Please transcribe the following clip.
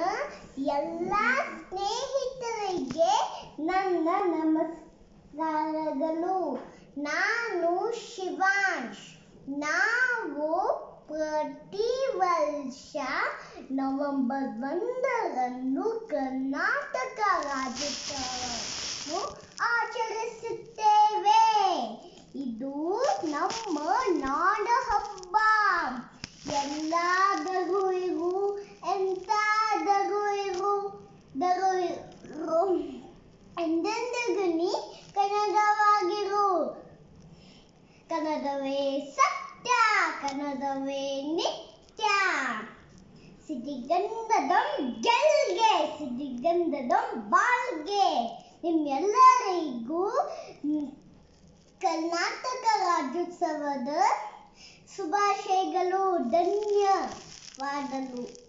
ಎಲ್ಲ ಸ್ನೇಹಿತರಿಗೆ ನನ್ನ ನಮಸ್ಕಾರಗಳು ನಾನು ಶಿವಾಂಶ್ ನಾವು ಪ್ರತಿ ವರ್ಷ ನವೆಂಬರ್ ಒಂದರಂದು ಕರ್ನಾಟಕ ರಾಜ್ಯೋತ್ಸವವನ್ನು ಆಚರಿಸುತ್ತೇವೆ ಇದು ನಮ್ಮ ನಾಡ ಹಬ್ಬ ಎಲ್ಲಾದರೂ ಇರು ಎಂತಾದರೂ ಇರು ದರು ಇರು ಎಂದೆಂದಿಗೂ ನೀ ಕನ್ನಡವಾಗಿರು ಕನ್ನಡವೇ ಸತ್ಯ ಕನ್ನಡವೇ ನಿತ್ಯ ಸಿರಿಗಂಧದಂ ಗೆಲ್ಗೆ ಸಿರಿಗಂಧದಂ ಬಾಳ್ಗೆ ನಿಮ್ಮೆಲ್ಲರಿಗೂ ಮ್, ಕರ್ನಾಟಕ ರಾಜ್ಯೋತ್ಸವದ ಶುಭಾಶಯಗಳು ಧನ್ಯವಾದಗಳು